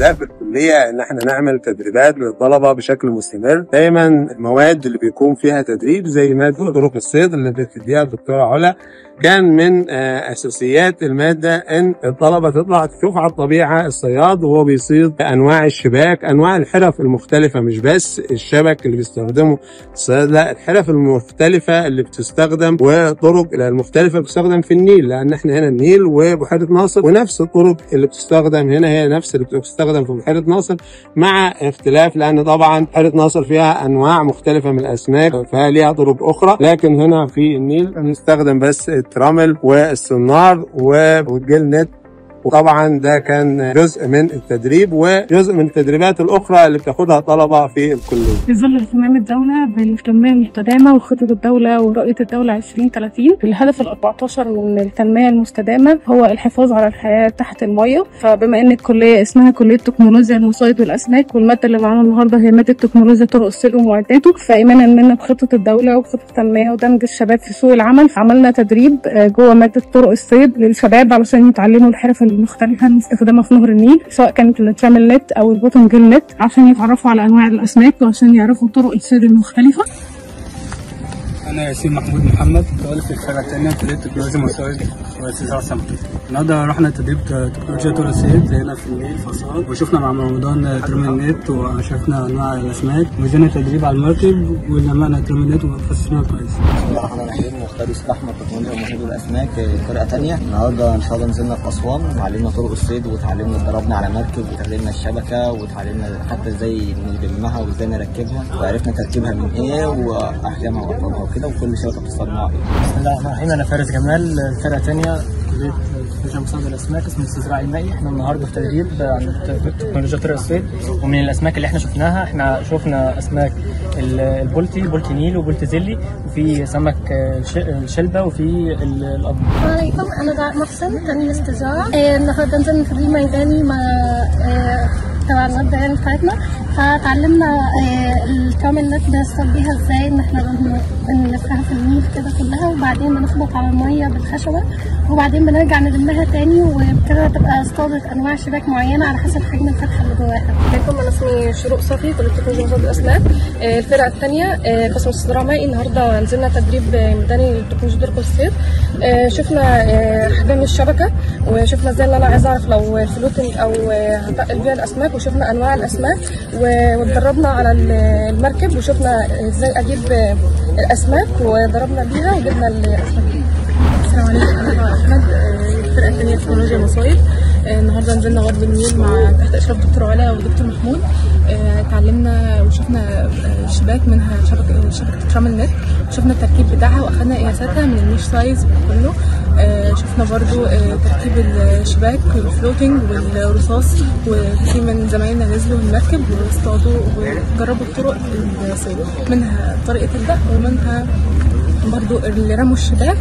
الاهداف الكليه ان احنا نعمل تدريبات للطلبه بشكل مستمر دايما المواد اللي بيكون فيها تدريب زي ماده طرق الصيد اللي بتديها الدكتوره علا كان من آه، اساسيات الماده ان الطلبه تطلع تشوف على الطبيعه الصياد وهو بيصيد انواع الشباك انواع الحرف المختلفه مش بس الشبك اللي بيستخدمه الصياد لا الحرف المختلفه اللي بتستخدم وطرق المختلفه بتستخدم في النيل لان احنا هنا النيل وبحيره ناصر ونفس الطرق اللي بتستخدم هنا هي نفس اللي بتستخدم في بحيره ناصر مع اختلاف لان طبعا بحيره ناصر فيها انواع مختلفه من الاسماك فليها طرق اخرى لكن هنا في النيل بنستخدم بس الترامل والسنار والجيل نت وطبعا ده كان جزء من التدريب وجزء من التدريبات الاخرى اللي بتاخدها الطلبه في الكليه في ظل اهتمام الدولة بالتنمية المستدامة وخطط الدولة ورؤية الدولة 2030 الهدف ال 14 من التنمية المستدامة هو الحفاظ على الحياة تحت المية فبما ان الكلية اسمها كلية تكنولوجيا المصايد والأسماك والمادة اللي معانا النهاردة هي مادة تكنولوجيا طرق الصيد ومعداته فإيمانا منا بخطة الدولة وخطة التنمية ودمج الشباب في سوق العمل عملنا تدريب آه، جوه مادة طرق الصيد للشباب علشان يتعلموا الحرف المختلفة المستخدمة في نهر النيل سواء كانت الترامل نت أو البوتن جيل نت عشان يتعرفوا على أنواع الأسماك وعشان يعرفوا طرق الصيد المختلفة أنا ياسين محمود محمد طالب في الفرقة التانية كلية تكنولوجيا مصايد واستزراع سمك. النهاردة رحنا تدريب تكنولوجيا طول الصيد هنا في النيل في أسوان وشفنا مع رمضان ترمي نت وشفنا أنواع الأسماك ونزلنا تدريب على المركب ولمعنا ترمي نت وخسرنا كويس. بسم الله الرحمن الرحيم مختار يوسف احمد تكنولوجيا ومصيد الاسماك فرقه تانية النهارده ان شاء الله نزلنا في اسوان وتعلمنا طرق الصيد وتعلمنا اتدربنا على مركب وتعلمنا الشبكه وتعلمنا حتى ازاي نلمها وازاي نركبها وعرفنا تركيبها من ايه واحجامها واطوالها وكده وكل شبكه بتصنع ايه بسم الله الرحمن الرحيم أنا فارس جمال فرقة تانية كلية تكنولوجيا مصايد الأسماك اسمه الاستزراع المائي احنا النهارده في تدريب عن تكنولوجيا طرق الصيد ومن الأسماك اللي احنا شفناها احنا شفنا أسماك ال- البولتي بولتي نيل وبولتي زيلي وفي سمك الش- الشلبة وفي ال- الأبيض السلام عليكم انا دعاء محسن تاني استزراع آه، النهارده نزلنا تدريب ميداني مع آه، تبع المادة يعني بتاعتنا فتعلمنا آه، الكامل نت بنصطاد بيها ازاي ان احنا بن- بنلفها في النيل كده كلها وبعدين بنخبط على المية بالخشبة وبعدين بنرجع نلمها تاني وبكده تبقى اصطادت انواع شباك معينة على حسب حجم الفتحة اللي جواها عليكم انا اسمي شروق صفي كليه تكنولوجيا مصاد الاسماك آه، الفرقه الثانيه قسم استزراع مائي النهارده نزلنا تدريب آه، ميداني لتكنولوجيا طرق الصيد آه، شفنا آه، حجم الشبكه وشفنا ازاي اللي انا عايزه اعرف لو فلوتنج او آه، هتقل بيها الاسماك وشفنا انواع الاسماك و- واتدربنا على ال- المركب وشفنا ازاي اجيب آه، الاسماك وضربنا بيها وجبنا الاسماك السلام عليكم انا دعاء احمد آه، الفرقه الثانيه تكنولوجيا مصايد آه، النهارده نزلنا غرب النيل مع تحت اشراف دكتور علا ودكتور محمود آه، اتعلمنا وشفنا آه، شباك منها شبكه شبكه ترامل نت شفنا التركيب بتاعها واخدنا قياساتها من الميش سايز كله آه، شفنا برضو آه، تركيب الشباك والفلوتنج والرصاص وفي من زمايلنا نزلوا المركب واصطادوا وجربوا طرق الصيد منها طريقه الدق ومنها برضو اللي رموا الشباك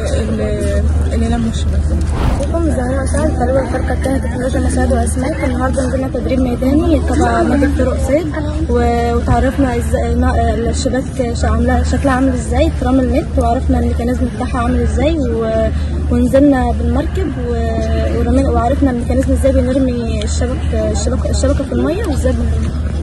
واللي اللي لموا الشباك عليكم زهراء سعد طالبة الفرقة التانية تكنولوجيا مصايد وأسماك النهاردة نزلنا تدريب ميداني تبع مادة طرق صيد و- وتعرفنا ازاي نوع- الشباك ش- عاملة شكلها عامل ازاي ترامل نت وعرفنا الميكانيزم بتاعها عامل ازاي و... ونزلنا بالمركب و... ورمينا وعرفنا الميكانيزم ازاي بنرمي الشبك الشبكة الشبكة في المية وازاي بنرميها